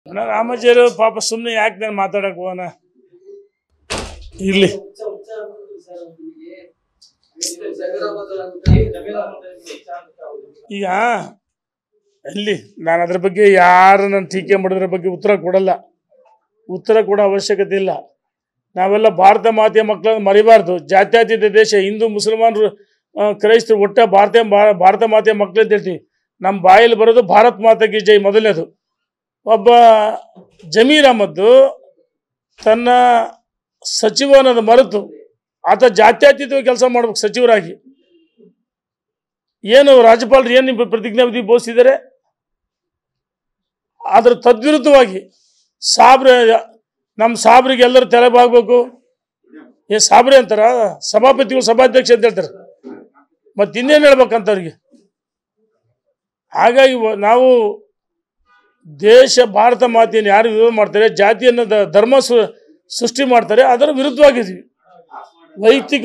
ಅಣ್ಣ ರಾಮಾಚಾರ್ಯ ಪಾಪ ಸುಮ್ಮನೆ ಯಾಕೆ ನಾನು ಮಾತಾಡಕ್ ಹೋಗೋಣ ಇರ್ಲಿ ಈಗ ಇಲ್ಲಿ ನಾನು ಅದ್ರ ಬಗ್ಗೆ ಯಾರು ನನ್ನ ಟೀಕೆ ಮಾಡೋದ್ರ ಬಗ್ಗೆ ಉತ್ತರ ಕೊಡಲ್ಲ ಉತ್ತರ ಕೊಡೋ ಅವಶ್ಯಕತೆ ಇಲ್ಲ ನಾವೆಲ್ಲ ಭಾರತ ಮಾತೆಯ ಮಕ್ಕಳನ್ನು ಮರಿಬಾರ್ದು ಜಾತ್ಯತೀತ ದೇಶ ಹಿಂದೂ ಮುಸಲ್ಮಾನರು ಆ, ಕ್ರೈಸ್ತರು ಒಟ್ಟ ಭಾರತ ಭಾರತ ಮಾತೆಯ ಮಕ್ಕಳು ಅಂತ ಹೇಳ್ತೀವಿ ನಮ್ಮ ಬಾಯಲ್ಲಿ ಬರೋದು ಭಾರತ್ ಮಾತೆಗೆ ಜೈ ಮೊದಲನೇದು ಒಬ್ಬ ಜಮೀರ್ ಅಹಮದ್ ತನ್ನ ಸಚಿವ ಅನ್ನೋದು ಮರೆತು ಆತ ಜಾತ್ಯತೀತವಾಗಿ ಕೆಲಸ ಮಾಡ್ಬೇಕು ಸಚಿವರಾಗಿ ಏನು ರಾಜ್ಯಪಾಲರು ಏನು ನಿಮ್ಮ ಪ್ರತಿಜ್ಞಾವಿಧಿ ಬೋಧಿಸಿದ್ದಾರೆ ಅದ್ರ ತದ್ವಿರುದ್ಧವಾಗಿ ಸಾಬ್ರ ನಮ್ಮ ಸಾಬ್ರಿಗೆ ಎಲ್ಲರೂ ತಲೆಬಾಗಬೇಕು ಏ ಸಾಬ್ರೆ ಅಂತಾರ ಸಭಾಪತಿಗಳು ಸಭಾಧ್ಯಕ್ಷ ಅಂತ ಹೇಳ್ತಾರೆ ಮತ್ತೆ ಇನ್ನೇನು ಹೇಳ್ಬೇಕಂತ ಅವ್ರಿಗೆ ಹಾಗಾಗಿ ವ- ನಾವು ದೇಶ ಭಾರತ ಮಾತೆಯನ್ನು ಯಾರು ವಿರೋಧ ಮಾಡ್ತಾರೆ ಜಾತಿಯನ್ನು ದ- ಧರ್ಮ ಸೃ- ಸೃಷ್ಟಿ ಮಾಡ್ತಾರೆ ಅದರ ವಿರುದ್ಧವಾಗಿದ್ದೀವಿ ವೈಯಕ್ತಿಕ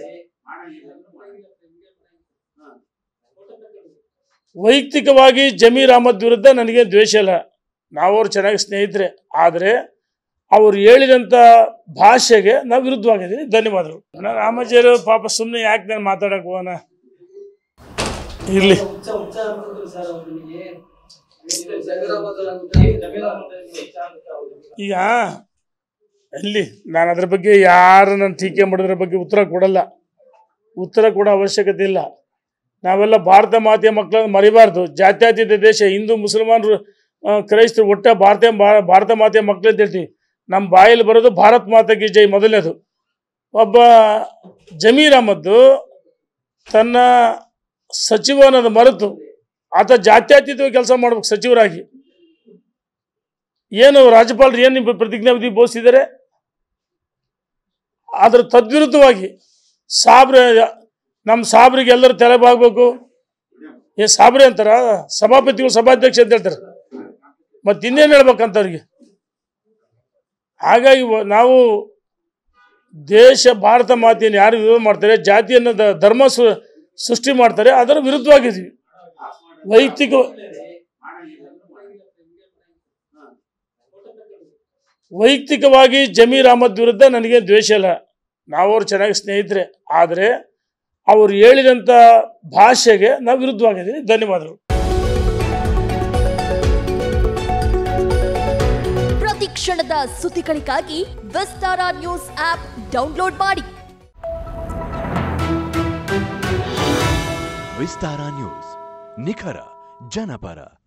ವೈಯಕ್ತಿಕವಾಗಿ ಜಮೀರ್ ಅಹಮದ್ ವಿರುದ್ಧ ನನಗೆ ದ್ವೇಷ ಇಲ್ಲ ನಾವು ಅವ್ರು ಚೆನ್ನಾಗಿ ಸ್ನೇಹಿತರೆ ಆದರೆ ಅವ್ರು ಹೇಳಿದಂಥ ಭಾಷೆಗೆ ನಾವು ವಿರುದ್ಧವಾಗಿದ್ದೀವಿ ಧನ್ಯವಾದಗಳು ಅಣ್ಣ ರಾಮಾಚಾರ್ಯ ಪಾಪ ಸುಮ್ಮನೆ ಯಾಕೆ ನಾನು ಮಾತಾಡಕ್ ಹೋಗೋಣ ಇರ್ಲಿ ಈಗ ಇಲ್ಲಿ ನಾನು ಅದ್ರ ಬಗ್ಗೆ ಯಾರು ನನ್ನ ಟೀಕೆ ಮಾಡೋದ್ರ ಬಗ್ಗೆ ಉತ್ತರ ಕೊಡಲ್ಲ ಉತ್ತರ ಕೊಡೋ ಅವಶ್ಯಕತೆ ಇಲ್ಲ ನಾವೆಲ್ಲ ಭಾರತ ಮಾತೆಯ ಮಕ್ಕಳನ್ನು ಮರಿಬಾರ್ದು ಜಾತ್ಯತೀತ ದೇಶ ಹಿಂದೂ ಮುಸಲ್ಮಾನರು ಆ, ಕ್ರೈಸ್ತರು ಒಟ್ಟ ಭಾರತ ಭಾರತ ಮಾತೆಯ ಮಕ್ಕಳು ಅಂತ ಹೇಳ್ತೀವಿ ನಮ್ಮ ಬಾಯಲ್ಲಿ ಬರೋದು ಭಾರತ್ ಮಾತೆಗೆ ಜೈ ಮೊದಲನೇದು ಒಬ್ಬ ಜಮೀರ್ ಅಹಮದ್ ತನ್ನ ಸಚಿವ ಅನ್ನೋದು ಮರೆತು ಆತ ಜಾತ್ಯತೀತವಾಗಿ ಕೆಲಸ ಮಾಡ್ಬೇಕು ಸಚಿವರಾಗಿ ಏನು ರಾಜ್ಯಪಾಲರು ಏನು ನಿಮ್ಮ ಪ್ರತಿಜ್ಞಾವಿಧಿ ಬೋಧಿಸಿದ್ದಾರೆ ಅದ್ರ ತದ್ವಿರುದ್ಧವಾಗಿ ಸಾಬ್ರ ನಮ್ಮ ಸಾಬ್ರಿಗೆ ಎಲ್ಲರೂ ತಲೆಬಾಗಬೇಕು ಏ ಸಾಬ್ರೆ ಅಂತಾರ ಸಭಾಪತಿಗಳು ಸಭಾಧ್ಯಕ್ಷ ಅಂತ ಹೇಳ್ತಾರೆ ಮತ್ತೆ ಇನ್ನೇನು ಹೇಳ್ಬೇಕಂತ ಅವ್ರಿಗೆ ಹಾಗಾಗಿ ವ- ನಾವು ದೇಶ ಭಾರತ ಮಾತೆಯನ್ನು ಯಾರು ವಿರೋಧ ಮಾಡ್ತಾರೆ ಜಾತಿಯನ್ನು ದ- ಧರ್ಮ ಸೃ- ಸೃಷ್ಟಿ ಮಾಡ್ತಾರೆ ಅದರ ವಿರುದ್ಧವಾಗಿದ್ದೀವಿ ವೈಯಕ್ತಿಕ ವೈಯಕ್ತಿಕವಾಗಿ ಜಮೀರ್ ಅಹಮದ್ ವಿರುದ್ಧ ನನಗೆ ದ್ವೇಷ ಇಲ್ಲ ನಾವು ಅವ್ರು ಚೆನ್ನಾಗಿ ಸ್ನೇಹಿತರೆ ಆದರೆ ಅವ್ರು ಹೇಳಿದಂಥ ಭಾಷೆಗೆ ನಾವು ವಿರುದ್ಧವಾಗಿದ್ದೀವಿ ಧನ್ಯವಾದಗಳು ಪ್ರತಿ ಕ್ಷಣದ ಸುದ್ದಿಗಳಿಗಾಗಿ ವಿಸ್ತಾರ ನ್ಯೂಸ್ ಆಪ್ ಡೌನ್ಲೋಡ್ ಮಾಡಿ ವಿಸ್ತಾರ ನ್ಯೂಸ್ ನಿಖರ ಜನಪರ